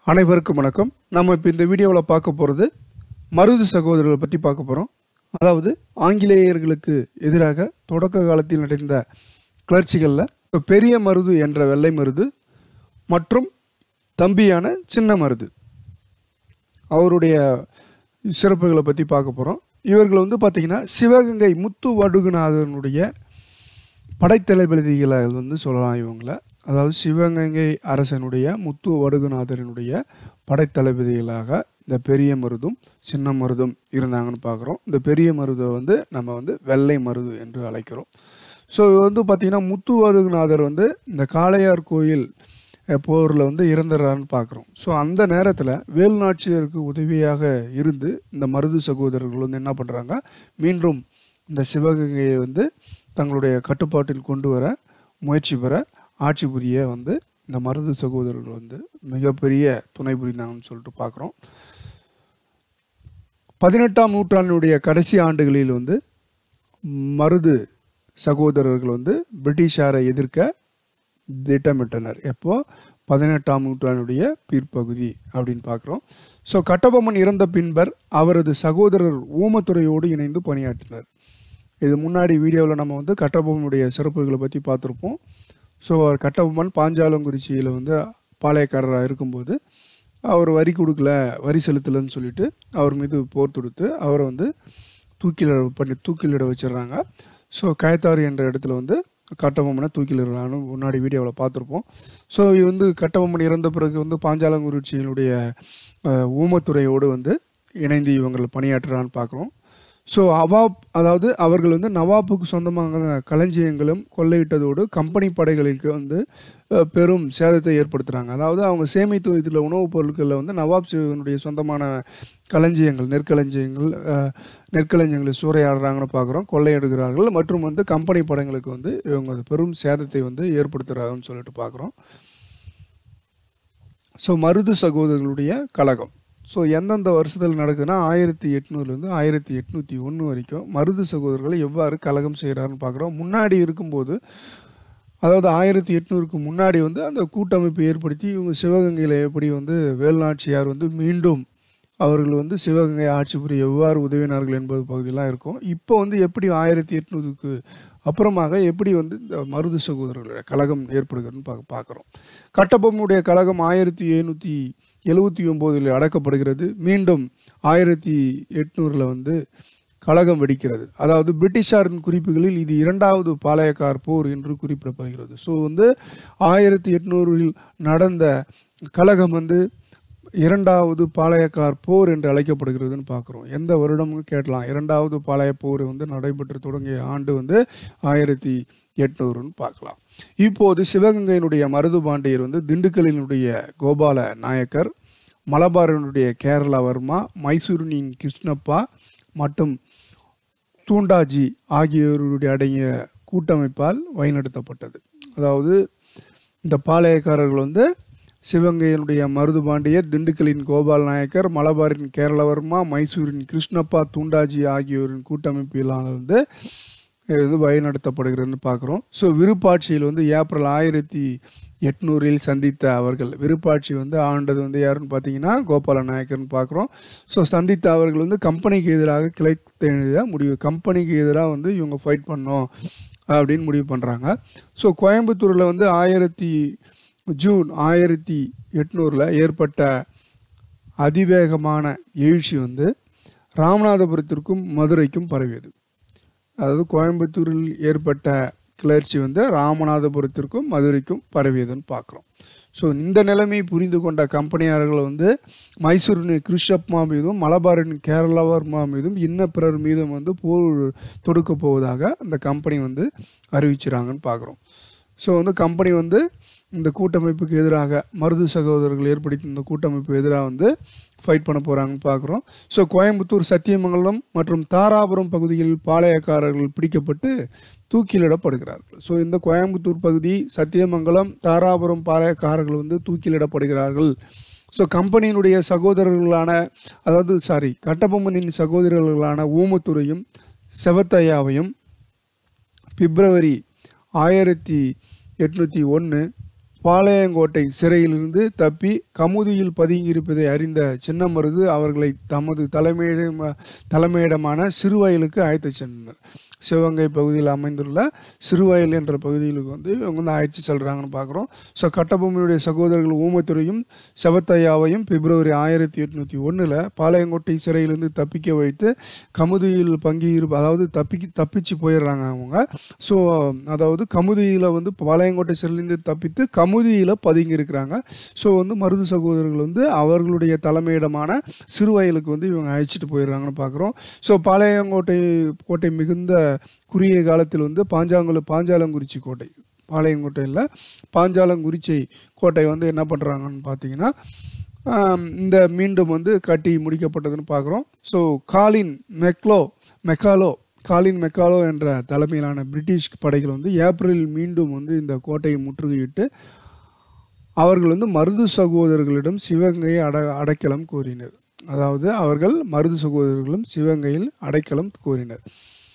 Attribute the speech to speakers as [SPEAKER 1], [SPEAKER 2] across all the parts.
[SPEAKER 1] அனைவருக்கும் வணக்கம் நம்ம இப்போ இந்த வீடியோவில் பார்க்க போகிறது மருது சகோதரர்களை பற்றி பார்க்க போகிறோம் அதாவது ஆங்கிலேயர்களுக்கு எதிராக தொடக்க காலத்தில் நடந்த கிளர்ச்சிகளில் இப்போ பெரிய மருது என்ற வெள்ளை மருது மற்றும் தம்பியான சின்ன மருது அவருடைய சிறப்புகளை பற்றி பார்க்க போகிறோம் இவர்கள் வந்து பார்த்திங்கன்னா சிவகங்கை முத்து வடுகுநாதனுடைய படைத்தளபதிகளை வந்து சொல்லலாம் இவங்கள அதாவது சிவகங்கை அரசனுடைய முத்து வடுகுநாதரனுடைய படைத்தளபதிகளாக இந்த பெரிய மருதும் சின்ன மருதும் இருந்தாங்கன்னு பார்க்குறோம் இந்த பெரிய மருதை வந்து நம்ம வந்து வெள்ளை மருது என்று அழைக்கிறோம் ஸோ வந்து பார்த்திங்கன்னா முத்து வடுகுநாதர் வந்து இந்த காளையார் கோயில் போரில் வந்து இறந்துடுறாருன்னு பார்க்குறோம் ஸோ அந்த நேரத்தில் வேலுநாச்சியருக்கு உதவியாக இருந்து இந்த மருது சகோதரர்கள் வந்து என்ன பண்ணுறாங்க மீண்டும் இந்த சிவகங்கையை வந்து தங்களுடைய கட்டுப்பாட்டில் கொண்டு வர முயற்சி பெற ஆட்சி புரிய வந்து இந்த மருது சகோதரர்கள் வந்து மிகப்பெரிய துணை புரிந்தாங்கன்னு சொல்லிட்டு பார்க்குறோம் பதினெட்டாம் நூற்றாண்டினுடைய கடைசி ஆண்டுகளில் வந்து மருது சகோதரர்கள் வந்து பிரிட்டிஷாரை எதிர்க்க திட்டமிட்டனர் எப்போ பதினெட்டாம் நூற்றாண்டுடைய பிற்பகுதி அப்படின்னு பார்க்குறோம் ஸோ கட்டபொம்மன் இறந்த பின்பர் அவரது சகோதரர் ஊமத்துறையோடு இணைந்து பணியாற்றினர் இது முன்னாடி வீடியோவில் நம்ம வந்து கட்டபொம்மனுடைய சிறப்புகளை பற்றி பார்த்துருப்போம் ஸோ அவர் கட்டபொம்மன் பாஞ்சாலங்குறிச்சியில் வந்து பாளையக்காரராக இருக்கும்போது அவர் வரி கொடுக்கல வரி செலுத்தலைன்னு சொல்லிட்டு அவர் மீது போர் தொடுத்து அவரை வந்து தூக்கிலிட பண்ணி தூக்கிலிட வச்சிடுறாங்க ஸோ கயத்தாறு என்ற இடத்துல வந்து கட்டபொம்மனை தூக்கிலிடலான்னு முன்னாடி வீடியோவில் பார்த்துருப்போம் ஸோ இது வந்து கட்டபொம்மன் இறந்த பிறகு வந்து பாஞ்சாலங்குறிச்சியினுடைய அஹ், ஊமத்துறையோடு வந்து இணைந்து இவங்களை பணியாற்றுறான்னு பார்க்குறோம் ஸோ அவாப் அதாவது அவர்கள் வந்து நவாப்புக்கு சொந்தமான களஞ்சியங்களும் கொள்ளையிட்டதோடு கம்பெனி படைகளுக்கு வந்து அஹ், பெரும் சேதத்தை ஏற்படுத்துகிறாங்க அதாவது அவங்க சேமித்து வைத்துள்ள உணவுப் பொருட்களில் வந்து நவாப் சிவனுடைய சொந்தமான களஞ்சியங்கள் நெற்களஞ்சியங்கள் அஹ், நெற்களஞ்சியங்களை சூறையாடுறாங்கன்னு பார்க்குறோம் கொள்ளையிடுகிறார்கள் மற்றும் வந்து கம்பெனி படங்களுக்கு வந்து இவங்க வந்து பெரும் சேதத்தை வந்து ஏற்படுத்துகிறாங்கன்னு சொல்லிட்டு பார்க்குறோம் ஸோ மருது சகோதரர்களுடைய கழகம் ஸோ எந்தெந்த வருஷத்தில் நடக்குதுன்னா ஆயிரத்தி எட்நூறுலேருந்து ஆயிரத்தி எட்நூற்றி ஒன்று வரைக்கும் மருது சகோதரர்கள் எவ்வாறு கலகம் செய்கிறாருன்னு பார்க்குறோம் முன்னாடி இருக்கும்போது அதாவது ஆயிரத்தி எட்நூறுக்கு முன்னாடி வந்து அந்த கூட்டமைப்பை ஏற்படுத்தி இவங்க சிவகங்கையில் எப்படி வந்து வேலுநாச்சியார் வந்து மீண்டும் அவர்கள் வந்து சிவகங்கை ஆட்சி புரிய எவ்வாறு உதவினார்கள் என்பது பகுதியெல்லாம் இருக்கும் இப்போ வந்து எப்படி ஆயிரத்தி எட்நூறுக்கு அப்புறமாக எப்படி வந்து இந்த மருது சகோதரர்களுடைய கழகம் ஏற்படுகிறதுன்னு பார்க்க பார்க்குறோம் கட்டபொம்மனுடைய கழகம் ஆயிரத்தி எழுநூற்றி எழுவத்தி ஒம்போதில் அடக்கப்படுகிறது மீண்டும் ஆயிரத்தி எட்நூறில் வந்து கழகம் வெடிக்கிறது அதாவது பிரிட்டிஷாரின் குறிப்புகளில் இது இரண்டாவது பாளையக்கார் போர் என்று குறிப்பிடப்படுகிறது ஸோ வந்து ஆயிரத்தி எட்நூறில் நடந்த கழகம் வந்து இரண்டாவது பாளையக்கார் போர் என்று அழைக்கப்படுகிறதுன்னு பார்க்குறோம் எந்த வருடமும் கேட்கலாம் இரண்டாவது பாளைய போர் வந்து நடைபெற்று தொடங்கிய ஆண்டு வந்து ஆயிரத்தி எட்நூறுன்னு பார்க்கலாம் இப்போது சிவகங்கையினுடைய மருது பாண்டியர் வந்து திண்டுக்கல்லினுடைய கோபால நாயக்கர் மலபாரனுடைய கேரளவர்மா மைசூரினின் கிருஷ்ணப்பா மற்றும் தூண்டாஜி ஆகியோருடைய அடங்கிய கூட்டமைப்பால் வழிநடத்தப்பட்டது அதாவது இந்த பாளையக்காரர்கள் வந்து சிவகங்கையினுடைய மருதுபாண்டியர் திண்டுக்கலின் கோபால் நாயக்கர் மலபாரின் கேரளவர்மா மைசூரின் கிருஷ்ணப்பா தூண்டாஜி ஆகியோரின் கூட்டமைப்பிலான வந்து இது வந்து வழிநடத்தப்படுகிறதுன்னு பார்க்குறோம் ஸோ விருப்பாட்சியில் வந்து ஏப்ரல் ஆயிரத்தி எட்நூறில் சந்தித்த அவர்கள் விருப்பாட்சி வந்து ஆண்டது வந்து யாருன்னு பார்த்தீங்கன்னா கோபால நாயக்கர்னு பார்க்குறோம் ஸோ சந்தித்த அவர்கள் வந்து கம்பெனிக்கு எதிராக கிளைத்த முடிவு கம்பெனிக்கு எதிராக வந்து இவங்க ஃபைட் பண்ணோம் அப்படின்னு முடிவு பண்ணுறாங்க ஸோ கோயம்புத்தூரில் வந்து ஆயிரத்தி ஜூன் ஆயிரத்தி எட்நூறில் ஏற்பட்ட அதிவேகமான எழுச்சி வந்து ராமநாதபுரத்திற்கும் மதுரைக்கும் பரவியது அதாவது கோயம்புத்தூரில் ஏற்பட்ட கிளர்ச்சி வந்து ராமநாதபுரத்திற்கும் மதுரைக்கும் பரவியதுன்னு பார்க்குறோம் ஸோ இந்த நிலைமையை புரிந்து கொண்ட கம்பெனியாளர்கள் வந்து மைசூரின் கிருஷ்ணப்மா மீதும் மலபாரின் கேரளவர்மா மீதும் இன்ன பிறர் மீதும் வந்து போர் தொடுக்க போவதாக அந்த கம்பெனி வந்து அறிவிச்சுறாங்கன்னு பார்க்குறோம் ஸோ வந்து கம்பெனி வந்து இந்த கூட்டமைப்புக்கு எதிராக மருது சகோதரர்கள் ஏற்படுத்தி இந்த கூட்டமைப்பு எதிராக வந்து ஃபைட் பண்ண போகிறாங்கன்னு பார்க்குறோம் ஸோ கோயம்புத்தூர் சத்தியமங்கலம் மற்றும் தாராபுரம் பகுதியில் பாளையக்காரர்கள் பிடிக்கப்பட்டு தூக்கிலிடப்படுகிறார்கள் ஸோ இந்த கோயம்புத்தூர் பகுதி சத்தியமங்கலம் தாராபுரம் பாளையக்காரர்கள் வந்து தூக்கிலிடப்படுகிறார்கள் ஸோ கம்பெனியினுடைய சகோதரர்களான அதாவது சாரி கட்டபொம்மனின் சகோதரர்களான ஊமத்துறையும் செவத்தையாவையும் பிப்ரவரி ஆயிரத்தி எட்நூற்றி ஒன்று பாளையங்கோட்டை சிறையிலிருந்து தப்பி கமுதியில் பதுங்கியிருப்பதை அறிந்த சின்னமருது அவர்களை தமது தலைமையிட தலைமையிடமான சிறுவயலுக்கு அழைத்துச் சென்றனர் சிவகங்கை பகுதியில் அமைந்துள்ள சிறுவயல் என்ற பகுதிகளுக்கு வந்து இவங்க வந்து அழைச்சி செல்கிறாங்கன்னு பார்க்குறோம் ஸோ கட்டபொம்மனுடைய சகோதரர்கள் ஊமத்துறையும் செவத்தையாவையும் பிப்ரவரி ஆயிரத்தி எட்நூற்றி ஒன்றில் பாளையங்கோட்டை சிறையிலிருந்து தப்பிக்க வைத்து கமுதியில் பங்கியிருப்பு அதாவது தப்பிக்கு தப்பிச்சு போயிடுறாங்க அவங்க ஸோ அதாவது கமுதியில் வந்து பாளையங்கோட்டை சிறையிலிருந்து தப்பித்து கமுதியில் பதுங்கி இருக்கிறாங்க ஸோ வந்து மருது சகோதரர்கள் வந்து அவர்களுடைய தலைமையிடமான சிறுவயலுக்கு வந்து இவங்க அழைச்சிட்டு போயிடுறாங்கன்னு பார்க்குறோம் ஸோ பாளையங்கோட்டை கோட்டை மிகுந்த குறுகிய காலத்தில் வந்து பாஞ்சாங்குள பாஞ்சாலங்குறிச்சி கோட்டை பாளையங்கோட்டையில் பாஞ்சாலங்குறிச்சி கோட்டை வந்து என்ன பண்ணுறாங்கன்னு பார்த்தீங்கன்னா ஆம், இந்த மீண்டும் வந்து கட்டி முடிக்கப்பட்டதுன்னு பார்க்குறோம் ஸோ காலின் மெக்லோ மெக்காலோ காலின் மெக்காலோ என்ற தலைமையிலான பிரிட்டிஷ் படைகள் வந்து ஏப்ரலில் மீண்டும் வந்து இந்த கோட்டையை முற்றுகையிட்டு அவர்கள் வந்து மருது சகோதரர்களிடம் சிவகங்கையை அட அடைக்கலம் கோரினர் அதாவது அவர்கள் மருது சகோதரர்களும் சிவகங்கையில் அடைக்கலம் கோரினர்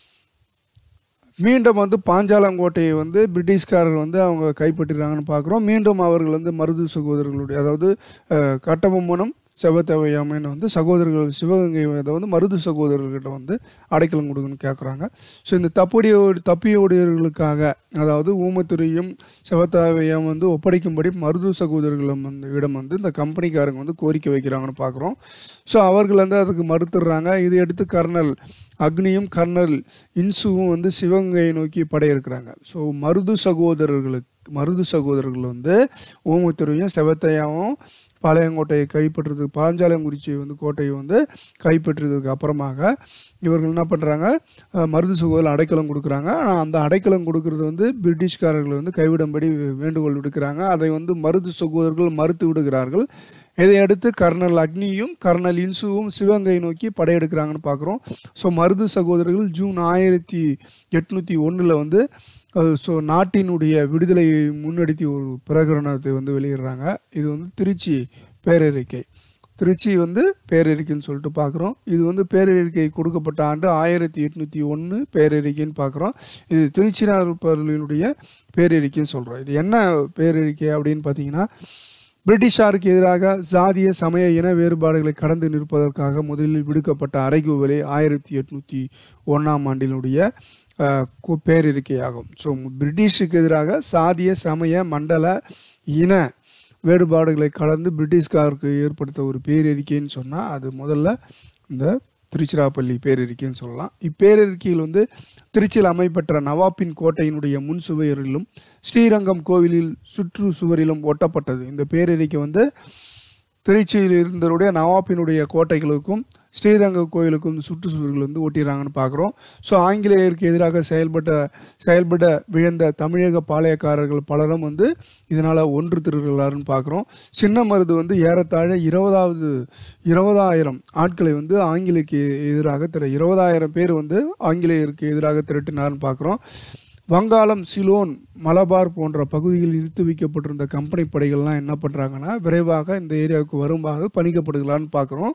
[SPEAKER 1] மீண்டும் வந்து பாஞ்சாலங்கோட்டையை வந்து பிரிட்டிஷ்காரர் வந்து அவங்க கைப்பற்றிடுறாங்கன்னு பார்க்குறோம் மீண்டும் அவர்கள் வந்து மருது சகோதரர்களுடைய அதாவது அஹ், கட்டபொம்மனும் செவத்தேவையாமன்னு வந்து சகோதரர்கள் சிவகங்கை இதை வந்து மருது சகோதரர்கிட்ட வந்து அடைக்கலம் கொடுக்கணும்னு கேட்குறாங்க ஸோ இந்த தப்புடைய தப்பியோடியர்களுக்காக அதாவது ஊமத்துறையும் செவத்தாவையும் வந்து ஒப்படைக்கும்படி மருது சகோதரர்களும் வந்து இடம் வந்து இந்த கம்பெனிக்காரங்க வந்து கோரிக்கை வைக்கிறாங்கன்னு பார்க்குறோம் ஸோ அவர்கள் வந்து அதுக்கு மறுத்துடுறாங்க இதை எடுத்து கர்னல் அக்னியும் கர்னல் இன்சுவும் வந்து சிவகங்கையை நோக்கி படையெடுக்கிறாங்க ஸோ மருது சகோதரர்களுக்கு மருது சகோதரர்கள் வந்து ஊமத்துறையும் செவத்தையாவும் பாளையங்கோட்டையை கைப்பற்றுறதுக்கு பாஞ்சாலங்குறிச்சி வந்து கோட்டையை வந்து கைப்பற்றுறதுக்கு அப்புறமாக இவர்கள் என்ன பண்ணுறாங்க மருது சகோதரர் அடைக்கலம் கொடுக்குறாங்க ஆனால் அந்த அடைக்கலம் கொடுக்கறது வந்து பிரிட்டிஷ்காரர்கள் வந்து கைவிடும்படி வேண்டுகோள் விடுக்கிறாங்க அதை வந்து மருது சகோதரர்கள் மறுத்து விடுகிறார்கள் இதை அடுத்து கர்னல் அக்னியும் கர்னல் இன்சுவும் சிவகங்கை நோக்கி படையெடுக்கிறாங்கன்னு பார்க்குறோம் ஸோ மருது சகோதரர்கள் ஜூன் ஆயிரத்தி எட்நூற்றி ஒன்றில் வந்து ஸோ நாட்டினுடைய விடுதலையை முன்னெடுத்தி ஒரு பிரகடனத்தை வந்து வெளியிடுறாங்க இது வந்து திருச்சி பேரறிக்கை திருச்சி வந்து பேரறிக்கைன்னு சொல்லிட்டு பார்க்குறோம் இது வந்து பேரறிக்கை கொடுக்கப்பட்ட ஆண்டு ஆயிரத்தி எட்நூற்றி ஒன்று பேரறிக்கைன்னு பார்க்குறோம் இது திருச்சிராப்பள்ளியினுடைய பேரறிக்கைன்னு சொல்கிறோம் இது என்ன பேரறிக்கை அப்படின்னு பார்த்தீங்கன்னா பிரிட்டிஷாருக்கு எதிராக சாதிய சமய இன வேறுபாடுகளை கடந்து நிற்பதற்காக முதலில் விடுக்கப்பட்ட அறைகூவலே ஆயிரத்தி எட்நூற்றி ஒன்றாம் ஆண்டினுடைய அஹ், கு- பேரறிக்கையாகும் ஸோ பிரிட்டிஷுக்கு எதிராக சாதிய சமய மண்டல இன வேறுபாடுகளை கடந்து பிரிட்டிஷ்காருக்கு ஏற்படுத்த ஒரு பேரறிக்கைன்னு சொன்னால் அது முதல்ல இந்த திருச்சிராப்பள்ளி பேரறிக்கைன்னு சொல்லலாம் இப்பேரறிக்கையில் வந்து திருச்சியில் அமைப்பெற்ற நவாப்பின் கோட்டையினுடைய முன் சுவரிலும் ஸ்ரீரங்கம் கோவிலில் சுற்று சுவரிலும் ஒட்டப்பட்டது இந்த பேரறிக்கை வந்து திருச்சியில் இருந்தவருடைய நவாப்பினுடைய கோட்டைகளுக்கும் ஸ்ரீரங்க கோயிலுக்கும் இந்த சுற்றுச்சுவர்கள் வந்து ஒட்டிடுறாங்கன்னு பார்க்குறோம் ஸோ ஆங்கிலேயருக்கு எதிராக செயல்பட்ட செயல்பட விழுந்த தமிழக பாளையக்காரர்கள் பலரும் வந்து இதனால் ஒன்று திருகிறாருன்னு பார்க்குறோம் சின்ன மருது வந்து ஏறத்தாழ இருபதாவது இருபதாயிரம் ஆட்களை வந்து ஆங்கிலேயருக்கு எதிராக திர இருபதாயிரம் பேர் வந்து ஆங்கிலேயருக்கு எதிராக திரட்டினார்னு பார்க்குறோம் வங்காளம் சிலோன் மலபார் போன்ற பகுதிகளில் நிறுத்தி வைக்கப்பட்டிருந்த கம்பெனி படைகள்லாம் என்ன பண்ணுறாங்கன்னா விரைவாக இந்த ஏரியாவுக்கு வருமாக பணிக்கப்படுகலான்னு பார்க்குறோம்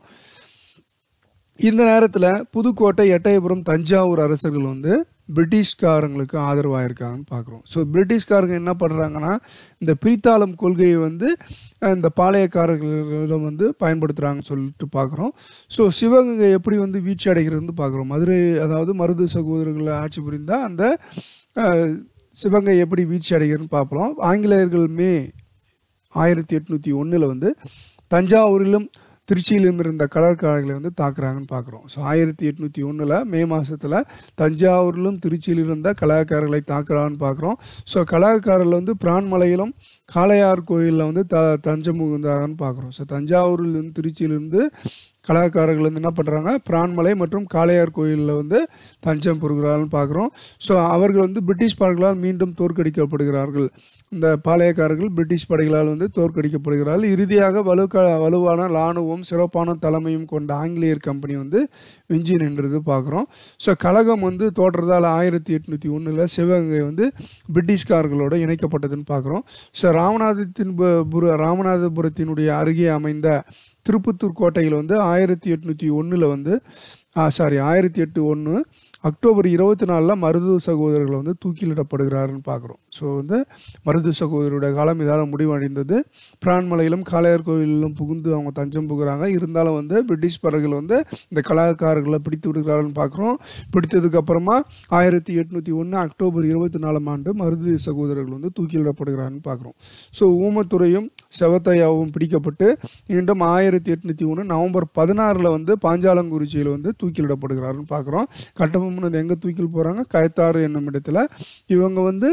[SPEAKER 1] இந்த நேரத்தில் புதுக்கோட்டை எட்டயபுரம் தஞ்சாவூர் அரசர்கள் வந்து பிரிட்டிஷ்காரங்களுக்கு ஆதரவாக இருக்காங்கன்னு பார்க்குறோம் ஸோ பிரிட்டிஷ்காரங்க என்ன பண்ணுறாங்கன்னா இந்த பிரித்தாளம் கொள்கையை வந்து அஹ், இந்த பாளையக்காரர்களிடம் வந்து பயன்படுத்துகிறாங்கன்னு சொல்லிட்டு பார்க்குறோம் ஸோ சிவகங்கை எப்படி வந்து வீழ்ச்சி அடைகிறது பார்க்குறோம் மதுரை அதாவது மருது சகோதரர்கள் ஆட்சி புரிந்தால் அந்த அஹ், சிவகங்கை எப்படி வீழ்ச்சி அடைகிறதுன்னு பார்ப்போம் ஆங்கிலேயர்கள் மே ஆயிரத்தி எட்நூற்றி ஒன்றில் வந்து தஞ்சாவூரிலும் திருச்சியிலும் இருந்த கடற்காரர்களை வந்து தாக்குறாங்கன்னு பார்க்குறோம் ஸோ ஆயிரத்தி எட்நூற்றி ஒன்றில் மே மாதத்தில் தஞ்சாவூரிலும் திருச்சியில் இருந்த கலாக்காரர்களை தாக்குறான்னு பார்க்குறோம் ஸோ கலாக்காரர்கள் வந்து பிரான்மலையிலும் காளையார் கோயிலில் வந்து த தஞ்சம் புகுந்தாங்கன்னு பார்க்குறோம் ஸோ தஞ்சாவூரில் இருந்து திருச்சியிலிருந்து கலாக்காரர்கள் வந்து என்ன பண்ணுறாங்க பிரான்மலை மற்றும் காளையார் கோயிலில் வந்து தஞ்சம் புரிகிறார்கள்னு பார்க்குறோம் ஸோ அவர்கள் வந்து பிரிட்டிஷ் படைகளால் மீண்டும் தோற்கடிக்கப்படுகிறார்கள் இந்த பாளையக்காரர்கள் பிரிட்டிஷ் படைகளால் வந்து தோற்கடிக்கப்படுகிறார்கள் இறுதியாக வலுக்க வலுவான இராணுவம் சிறப்பான தலைமையும் கொண்ட ஆங்கிலேயர் கம்பெனி வந்து விஞ்சி நின்றது பார்க்குறோம் ஸோ கழகம் வந்து தோற்றதால் ஆயிரத்தி எட்நூற்றி ஒன்றில் சிவகங்கை வந்து பிரிட்டிஷ்காரர்களோட இணைக்கப்பட்டதுன்னு பார்க்குறோம் ஸோ ராமநாதத்தின் பு- புர ராமநாதபுரத்தினுடைய அருகே அமைந்த திருப்பத்தூர் கோட்டையில் வந்து ஆயிரத்தி எட்நூற்றி ஒன்றில் வந்து சாரி ஆயிரத்தி எட்டு ஒன்று அக்டோபர் இருபத்தி நாலில் மருது சகோதரர்கள் வந்து தூக்கிலிடப்படுகிறாருன்னு பார்க்குறோம் ஸோ வந்து மருது சகோதரருடைய காலம் இதால் முடிவடைந்தது பிரான்மலையிலும் காளையார் கோவிலிலும் புகுந்து அவங்க தஞ்சம் புகுறாங்க இருந்தாலும் வந்து பிரிட்டிஷ் படகுகள் வந்து இந்த கலாக்காரர்களை பிடித்து விடுகிறார்கள்னு பார்க்குறோம் பிடித்ததுக்கு அப்புறமா ஆயிரத்தி எட்நூற்றி ஒன்று அக்டோபர் இருபத்தி நாலாம் ஆண்டு மருது சகோதரர்கள் வந்து தூக்கிலிடப்படுகிறாருன்னு பார்க்குறோம் ஸோ ஊமத்துறையும் செவத்தையாவும் பிடிக்கப்பட்டு மீண்டும் ஆயிரத்தி எட்நூற்றி ஒன்று நவம்பர் பதினாறில் வந்து பாஞ்சாலங்குறிச்சியில் வந்து தூக்கிலிடப்படுகிறாருன்னு பார்க்குறோம் கட்டபொம்மன் எங்கே தூக்கில் போகிறாங்க கயத்தாறு என்னும் இடத்துல இவங்க வந்து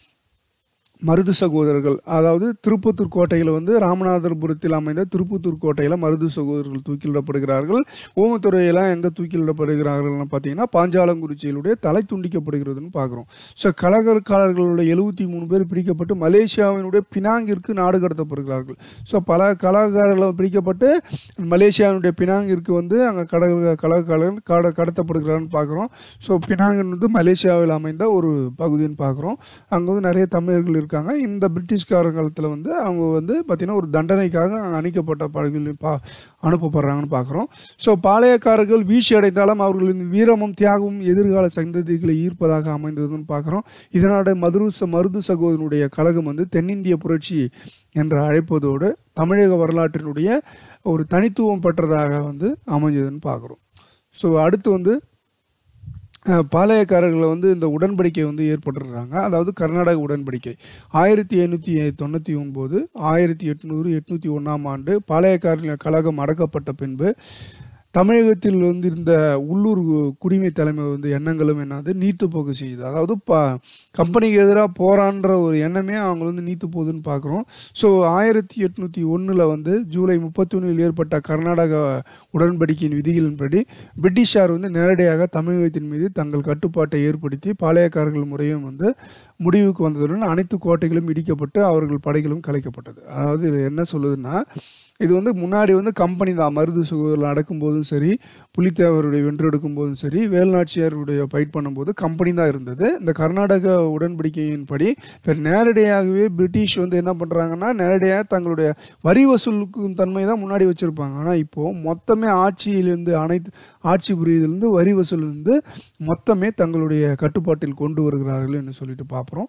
[SPEAKER 1] மருது சகோதரர்கள் அதாவது திருப்பத்தூர் கோட்டையில் வந்து ராமநாதபுரத்தில் அமைந்த திருப்பத்தூர் கோட்டையில் மருது சகோதரர்கள் தூக்கிலிடப்படுகிறார்கள் ஓமத்துறையெல்லாம் எங்கே தூக்கிலிடப்படுகிறார்கள்னு பார்த்தீங்கன்னா பாஞ்சாலங்குறிச்சியிலுடைய தலை துண்டிக்கப்படுகிறதுன்னு பார்க்குறோம் ஸோ கலகற்காரர்களுடைய எழுபத்தி மூணு பேர் பிடிக்கப்பட்டு மலேசியாவினுடைய பினாங்கிற்கு நாடு கடத்தப்படுகிறார்கள் ஸோ பல கலாகாரர்கள் பிடிக்கப்பட்டு மலேசியாவினுடைய பினாங்கிற்கு வந்து அங்கே கடக கலகாரர்கள் கட கடத்தப்படுகிறான்னு பார்க்குறோம் ஸோ பினாங் வந்து மலேசியாவில் அமைந்த ஒரு பகுதின்னு பார்க்குறோம் அங்கே வந்து நிறைய தமிழர்கள் இருக்காங்க இந்த பிரிட்டிஷ்கார காலத்தில் வந்து அவங்க வந்து பார்த்திங்கன்னா ஒரு தண்டனைக்காக அங்கே அணிக்கப்பட்ட படகுகளில் பா அனுப்பப்படுறாங்கன்னு பார்க்குறோம் ஸோ பாளையக்காரர்கள் வீழ்ச்சி அடைந்தாலும் அவர்களின் வீரமும் தியாகமும் எதிர்கால சந்ததிகளை ஈர்ப்பதாக அமைந்ததுன்னு பார்க்குறோம் இதனால மதுரு ச- மருது சகோதரனுடைய கழகம் வந்து தென்னிந்திய புரட்சி என்று அழைப்பதோடு தமிழக வரலாற்றினுடைய ஒரு தனித்துவம் பெற்றதாக வந்து அமைஞ்சதுன்னு பார்க்குறோம் ஸோ அடுத்து வந்து அஹ், பாளையக்காரர்களை வந்து இந்த உடன்படிக்கை வந்து ஏற்பட்டுருக்காங்க அதாவது கர்நாடக உடன்படிக்கை ஆயிரத்தி எண்ணூற்றி தொண்ணூற்றி ஒன்பது ஆயிரத்தி எட்நூறு எட்நூற்றி ஒன்றாம் ஆண்டு பாளையக்காரர்கள் கழகம் அடக்கப்பட்ட பின்பு தமிழகத்தில் வந்து இருந்த உள்ளூர் குடிமை தலைமை வந்து எண்ணங்களும் என்னது நீத்து போக செய்யுது அதாவது ப கம்பெனிக்கு எதிராக போரான்ற ஒரு எண்ணமே அவங்க வந்து நீத்து போகுதுன்னு பார்க்குறோம் ஸோ ஆயிரத்தி எட்நூற்றி ஒன்றில் வந்து ஜூலை முப்பத்தி ஒன்றில் ஏற்பட்ட கர்நாடக உடன்படிக்கையின் விதிகளின்படி பிரிட்டிஷார் வந்து நேரடியாக தமிழகத்தின் மீது தங்கள் கட்டுப்பாட்டை ஏற்படுத்தி பாளையக்காரர்கள் முறையும் வந்து முடிவுக்கு வந்ததுடன் அனைத்து கோட்டைகளும் இடிக்கப்பட்டு அவர்கள் படைகளும் கலைக்கப்பட்டது அதாவது இது என்ன சொல்லுதுன்னா இது வந்து முன்னாடி வந்து கம்பெனி தான் மருது சுகரில் அடக்கும் போதும் சரி புலித்தேவருடைய வென்றெடுக்கும் போதும் சரி வேலுநாச்சியாருடைய ஃபைட் பண்ணும்போது கம்பெனி தான் இருந்தது இந்த கர்நாடக உடன்படிக்கையின்படி இப்போ நேரடியாகவே பிரிட்டிஷ் வந்து என்ன பண்ணுறாங்கன்னா நேரடியாக தங்களுடைய வரி வசூலுக்கும் தன்மை தான் முன்னாடி வச்சுருப்பாங்க ஆனால் இப்போது மொத்தமே ஆட்சியிலிருந்து அனைத்து ஆட்சி புரியுதிலிருந்து வரி வசூலிருந்து மொத்தமே தங்களுடைய கட்டுப்பாட்டில் கொண்டு வருகிறார்கள் என்று சொல்லிட்டு பார்க்குறோம்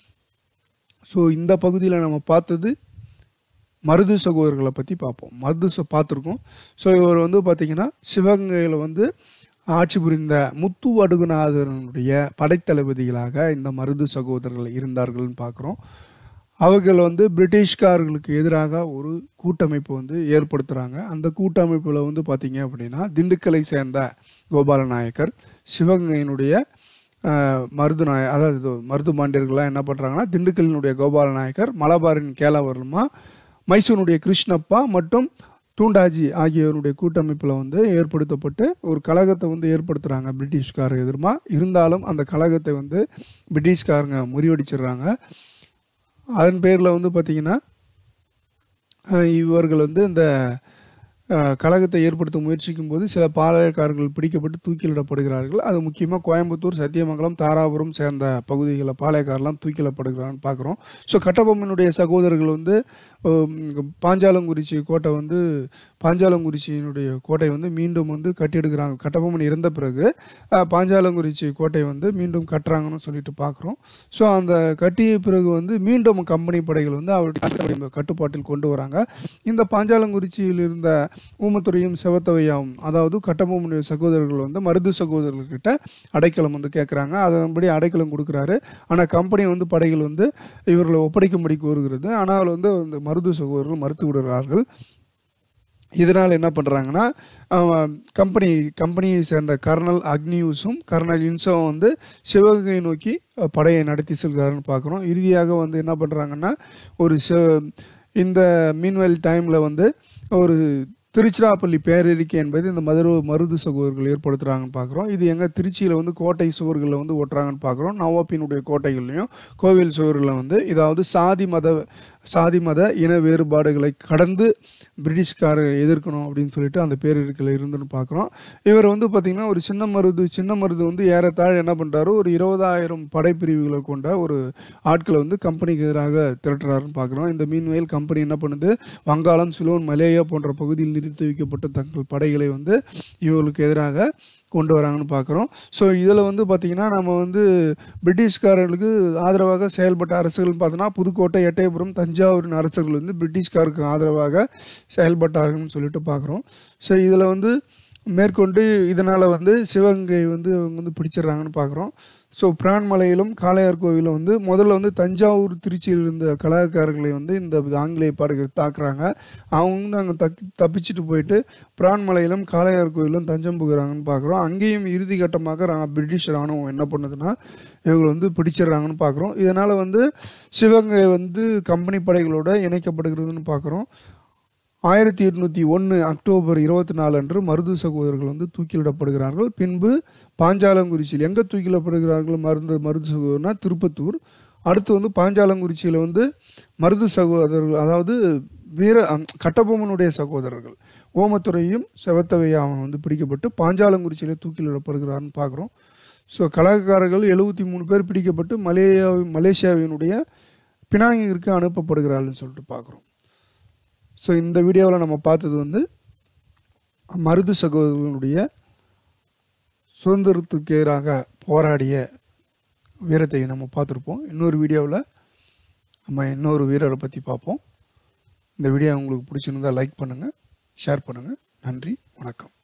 [SPEAKER 1] ஸோ இந்த பகுதியில் நம்ம பார்த்தது மருது சகோதரர்களை பற்றி பார்ப்போம் மருது ச பார்த்துருக்கோம் ஸோ இவர் வந்து பார்த்திங்கன்னா சிவகங்கையில் வந்து ஆட்சி புரிந்த முத்து வடுகுநாதனுடைய படைத்தளபதிகளாக இந்த மருது சகோதரர்கள் இருந்தார்கள்னு பார்க்குறோம் அவர்கள் வந்து பிரிட்டிஷ்காரர்களுக்கு எதிராக ஒரு கூட்டமைப்பு வந்து ஏற்படுத்துகிறாங்க அந்த கூட்டமைப்பில் வந்து பார்த்திங்க அப்படின்னா திண்டுக்கலை சேர்ந்த கோபாலநாயக்கர் சிவகங்கையினுடைய ஆஹ், மருது நாய அதாவது இது மருது பாண்டியர்கள்லாம் என்ன பண்ணுறாங்கன்னா திண்டுக்கல்லினுடைய கோபாலநாயக்கர் மலபாரின் கேலவர்மா மைசூருடைய கிருஷ்ணப்பா மற்றும் தூண்டாஜி ஆகியோருடைய கூட்டமைப்பில் வந்து ஏற்படுத்தப்பட்டு ஒரு கழகத்தை வந்து ஏற்படுத்துகிறாங்க பிரிட்டிஷ்காரர் எதிர்மா இருந்தாலும் அந்த கழகத்தை வந்து பிரிட்டிஷ்காரங்க முறியடிச்சிடுறாங்க அதன் பேரில் வந்து பார்த்திங்கன்னா அஹ், இவர்கள் வந்து இந்த அஹ், கழகத்தை ஏற்படுத்த முயற்சிக்கும் போது சில பாளையக்காரர்கள் பிடிக்கப்பட்டு தூக்கிலிடப்படுகிறார்கள் அது முக்கியமாக கோயம்புத்தூர் சத்தியமங்கலம் தாராபுரம் சேர்ந்த பகுதிகளில் பாளையக்காரெலாம் தூக்கிலிடப்படுகிறான்னு பார்க்குறோம் ஸோ கட்டபொம்மனுடைய சகோதரர்கள் வந்து உம், பாஞ்சாலங்குறிச்சி கோட்டை வந்து பாஞ்சாலங்குறிச்சியினுடைய கோட்டை வந்து மீண்டும் வந்து கட்டியெடுக்கிறாங்க கட்டபொம்மன் இறந்த பிறகு அஹ், பாஞ்சாலங்குறிச்சி கோட்டை வந்து மீண்டும் கட்டுறாங்கன்னு சொல்லிட்டு பார்க்குறோம் ஸோ அந்த கட்டிய பிறகு வந்து மீண்டும் கம்பெனி படைகள் வந்து அவருடைய கட்டுப்பாட்டில் கொண்டு வராங்க இந்த பாஞ்சாலங்குறிச்சியில் இருந்த ஊமத்துறையும் செவத்தவையாவும் அதாவது கட்டபொம்மனுடைய சகோதரர்கள் வந்து மருது சகோதரர்கள்கிட்ட அடைக்கலம் வந்து கேட்குறாங்க அதன்படி அடைக்கலம் கொடுக்குறாரு ஆனால் கம்பெனி வந்து படைகள் வந்து இவர்களை ஒப்படைக்கும்படி கோருகிறது ஆனால் வந்து இந்த மருது சகோதரர்கள் மறுத்து விடுகிறார்கள் இதனால் என்ன பண்ணுறாங்கன்னா கம்பெனி கம்பெனியை சேர்ந்த கர்னல் அக்னியூஸும் கர்னல் இன்சோவும் வந்து சிவகங்கை நோக்கி அஹ், படையை நடத்தி செல்கிறாருன்னு பார்க்குறோம் இறுதியாக வந்து என்ன பண்ணுறாங்கன்னா ஒரு சிவ- இந்த மீன்வெல் டைமில் வந்து ஒரு திருச்சிராப்பள்ளி பேரறிக்கை என்பது இந்த மதுர மருது சகோதரர்கள் ஏற்படுத்துகிறாங்கன்னு பார்க்குறோம் இது எங்கே திருச்சியில் வந்து கோட்டை சுவர்களில் வந்து ஓட்டுறாங்கன்னு பார்க்குறோம் நவாப்பினுடைய கோட்டைகள்லையும் கோவில் சுவர்களில் வந்து இதாவது சாதி மத சாதி மத இன வேறுபாடுகளை கடந்து பிரிட்டிஷ்காரர் எதிர்க்கணும் அப்படின்னு சொல்லிட்டு அந்த பேரறிக்கையில் இருந்துன்னு பார்க்குறோம் இவர் வந்து பார்த்திங்கன்னா ஒரு சின்ன மருது சின்ன மருது வந்து ஏறத்தாழ என்ன பண்ணுறாரு ஒரு இருபதாயிரம் படைப்பிரிவுகளை கொண்ட ஒரு ஆட்களை வந்து கம்பெனிக்கு எதிராக திரட்டுறாருன்னு பார்க்குறோம் இந்த மீன்வயல் கம்பெனி என்ன பண்ணுது வங்காளம் சிலோன் மலேயா போன்ற பகுதியில் நிறுத்தி வைக்கப்பட்ட தங்கள் படைகளை வந்து இவர்களுக்கு எதிராக கொண்டு வராங்கன்னு பார்க்குறோம் ஸோ இதில் வந்து பார்த்திங்கன்னா நம்ம வந்து பிரிட்டிஷ்காரர்களுக்கு ஆதரவாக செயல்பட்ட அரசுகள் பார்த்தோன்னா புதுக்கோட்டை எட்டயபுரம் தஞ்சாவூரின் அரசர்கள் வந்து பிரிட்டிஷ்காருக்கு ஆதரவாக செயல்பட்டார்கள்னு சொல்லிட்டு பார்க்குறோம் ஸோ இதில் வந்து மேற்கொண்டு இதனால் வந்து சிவகங்கை வந்து அவங்க வந்து பிடிச்சிடுறாங்கன்னு பார்க்குறோம் ஸோ பிரான்மலையிலும் காளையார் கோவிலும் வந்து முதல்ல வந்து தஞ்சாவூர் திருச்சியில் இருந்த கலாக்காரர்களை வந்து இந்த ஆங்கிலேய படகு தாக்குறாங்க அவங்க வந்து அங்கே தப்பி தப்பிச்சுட்டு போயிட்டு பிரான்மலையிலும் காளையார் கோவிலும் தஞ்சம் புகுறாங்கன்னு பார்க்குறோம் அங்கேயும் இறுதி கட்டமாக ரா- பிரிட்டிஷ் ராணுவம் என்ன பண்ணுதுன்னா இவங்களை வந்து பிடிச்சிடுறாங்கன்னு பார்க்குறோம் இதனால் வந்து சிவகங்கை வந்து கம்பெனி படைகளோட இணைக்கப்படுகிறதுன்னு பார்க்குறோம் ஆயிரத்தி எட்நூற்றி ஒன்று அக்டோபர் இருபத்தி நாலு அன்று மருது சகோதரர்கள் வந்து தூக்கிலிடப்படுகிறார்கள் பின்பு பாஞ்சாலங்குறிச்சியில் எங்கே தூக்கிலிடப்படுகிறார்கள் மருந்து மருது சகோதரர்னா திருப்பத்தூர் அடுத்து வந்து பாஞ்சாலங்குறிச்சியில் வந்து மருது சகோதரர்கள் அதாவது வீர அம், கட்டபொம்மனுடைய சகோதரர்கள் ஓமத்துறையும் செவத்தவையாவும் வந்து பிடிக்கப்பட்டு பாஞ்சாலங்குறிச்சியில் தூக்கிலிடப்படுகிறார்னு பார்க்குறோம் ஸோ கலாக்காரர்கள் எழுபத்தி மூணு பேர் பிடிக்கப்பட்டு மலேயா மலேசியாவினுடைய பினாங்கிற்கு அனுப்பப்படுகிறார்கள்னு சொல்லிட்டு பார்க்குறோம் ஸோ இந்த வீடியோவில் நம்ம பார்த்தது வந்து மருது சகோதரர்களுடைய சுதந்திரத்துக்கு எதிராக போராடிய வீரத்தை நம்ம பார்த்துருப்போம் இன்னொரு வீடியோவில் நம்ம இன்னொரு வீரரை பற்றி பார்ப்போம் இந்த வீடியோ உங்களுக்கு பிடிச்சிருந்தா லைக் பண்ணுங்கள் ஷேர் பண்ணுங்கள் நன்றி வணக்கம்